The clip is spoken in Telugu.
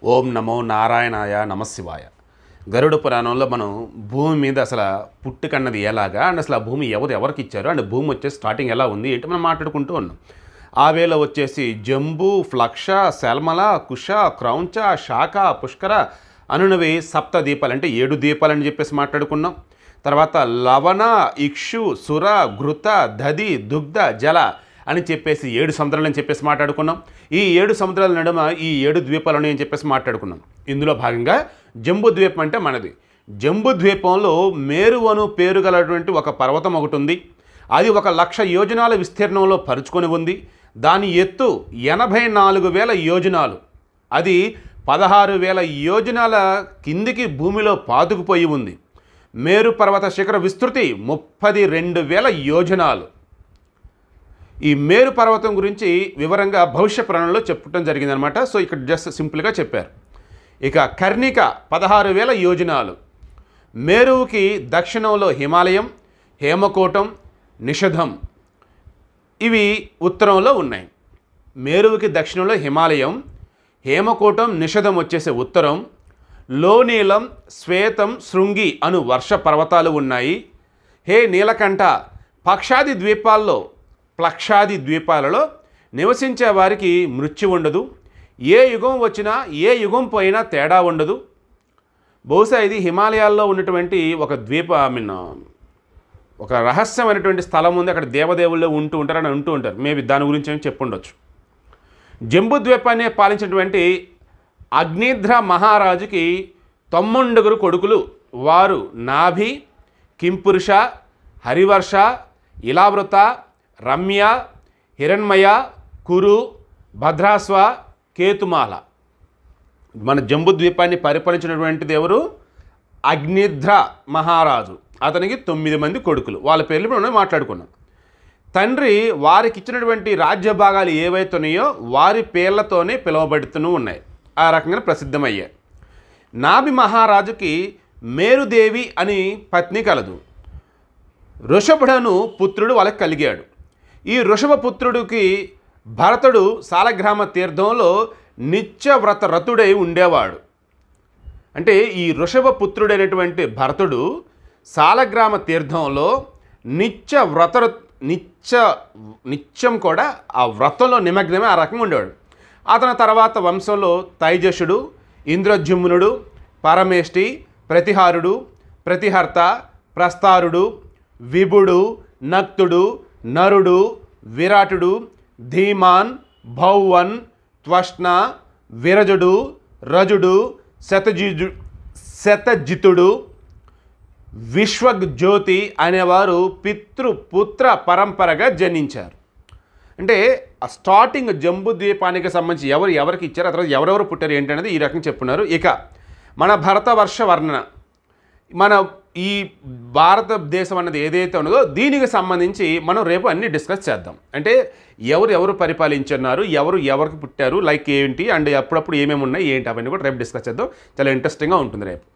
ఓం నమో నారాయణాయ నమశివాయ గరుడ పురాణంలో మనం భూమి మీద అసలు పుట్టుకన్నది ఎలాగా అండ్ అసలు ఆ భూమి ఎవరు ఎవరికి ఇచ్చారు అండ్ భూమి వచ్చేసి స్టార్టింగ్ ఎలా ఉంది ఏంటి మనం మాట్లాడుకుంటూ ఉన్నాం ఆ వేళ వచ్చేసి జంబు ఫ్లక్ష శల్మల కుష క్రౌంచ శాఖ పుష్కర అనునవి సప్త దీపాలు అంటే ఏడు దీపాలు అని చెప్పేసి మాట్లాడుకున్నాం తర్వాత లవణ ఇక్షు సుర ఘృత దది దుగ్ధ జల అని చెప్పేసి ఏడు సముద్రాలు అని చెప్పేసి మాట్లాడుకున్నాం ఈ ఏడు సముద్రాల నడుమ ఈ ఏడు ద్వీపాలు అని చెప్పేసి మాట్లాడుకున్నాం ఇందులో భాగంగా జంబు ద్వీపం అంటే మనది జంబు ద్వీపంలో మేరు అను పేరు గలటువంటి ఒక పర్వతం ఒకటి ఉంది అది ఒక లక్ష యోజనాల విస్తీర్ణంలో పరుచుకొని ఉంది దాని ఎత్తు ఎనభై నాలుగు వేల యోజనాలు అది పదహారు వేల యోజనాల కిందికి భూమిలో పాతుకుపోయి ఉంది మేరు పర్వత శిఖర విస్తృతి ముప్పది రెండు వేల యోజనాలు ఈ మేరు పర్వతం గురించి వివరంగా భవిష్య పురాణంలో చెప్పడం జరిగిందనమాట సో ఇక్కడ జస్ట్ సింపుల్గా చెప్పారు ఇక కర్ణిక పదహారు వేల యోజనాలు మేరువుకి దక్షిణంలో హిమాలయం హేమకోటం నిషధం ఇవి ఉత్తరంలో ఉన్నాయి మేరువుకి దక్షిణంలో హిమాలయం హేమకోటం నిషధం వచ్చేసే ఉత్తరం లోనీలం శ్వేతం శృంగి అను వర్ష పర్వతాలు ఉన్నాయి హే నీలకంఠ పక్షాది ద్వీపాల్లో ప్లక్షాది ద్వీపాలలో నివసించే వారికి మృత్యు ఉండదు ఏ యుగం వచ్చినా ఏ యుగం పోయినా తేడా ఉండదు బహుశా ఇది హిమాలయాల్లో ఉన్నటువంటి ఒక ద్వీప ఐ మీన్ ఒక రహస్యమైనటువంటి స్థలం ఉంది అక్కడ దేవదేవుళ్ళు ఉంటూ ఉంటారని అంటూ ఉంటారు మేబీ దాని గురించి ఏమి చెప్పుండొచ్చు జంబు ద్వీపాన్ని పాలించినటువంటి అగ్నిధ్ర మహారాజుకి తొమ్మండుగురు కొడుకులు వారు నాభి కింపురుష హరివర్ష ఇలావృత రమ్య హిరణ్మయ కురు భద్రాస్వ కేతుమాల మన జంబు ద్వీపాన్ని పరిపాలించినటువంటి దేవుడు అగ్నిధ్ర మహారాజు అతనికి తొమ్మిది మంది కొడుకులు వాళ్ళ పేర్లు ఇప్పుడు మనం మాట్లాడుకున్నాం తండ్రి వారికి ఇచ్చినటువంటి రాజ్య భాగాలు ఏవైతే ఉన్నాయో వారి పేర్లతోనే పిలువబడుతూ ఉన్నాయి ఆ రకంగా ప్రసిద్ధమయ్యాయి నాభి మహారాజుకి మేరుదేవి అని పత్ని కలదు వృషభుడను పుత్రుడు వాళ్ళకి కలిగాడు ఈ వృషభపుత్రుడికి భరతుడు సాలగ్రామ తీర్థంలో నిత్యవ్రత రతుడై ఉండేవాడు అంటే ఈ వృషభ పుత్రుడైనటువంటి భరతుడు సాలగ్రామ తీర్థంలో నిత్య వ్రత నిత్య నిత్యం కూడా ఆ వ్రతంలో నిమగ్నమే ఆ రకంగా ఉండేవాడు అతని తర్వాత వంశంలో తైజసుడు ఇంద్రజుమ్నుడు పరమేష్టి ప్రతిహారుడు ప్రతిహర్త ప్రస్తారుడు విభుడు నక్తుడు నరుడు విరాటుడు ధీమాన్ భౌవన్ త్వష్ణ విరజుడు రజుడు శతజిజు శతజితుడు విశ్వజ్యోతి అనేవారు పితృపుత్ర పరంపరగా జనించారు అంటే ఆ స్టార్టింగ్ జంబు ద్వీపానికి సంబంధించి ఎవరు ఎవరికి ఇచ్చారు ఆ తర్వాత ఎవరెవరు పుట్టారు ఏంటనేది ఈ రకంగా చెప్పున్నారు ఇక మన భరతవర్ష వర్ణన మన ఈ భారతదేశం అన్నది ఏదైతే ఉన్నదో దీనికి సంబంధించి మనం రేపు అన్ని డిస్కస్ చేద్దాం అంటే ఎవరు ఎవరు పరిపాలించున్నారు ఎవరు ఎవరికి పుట్టారు లైక్ ఏంటి అండ్ అప్పుడప్పుడు ఏమేమి ఉన్నాయి ఏంటి అవన్నీ కూడా రేపు డిస్కస్ చేద్దాం చాలా ఇంట్రెస్టింగ్గా ఉంటుంది రేపు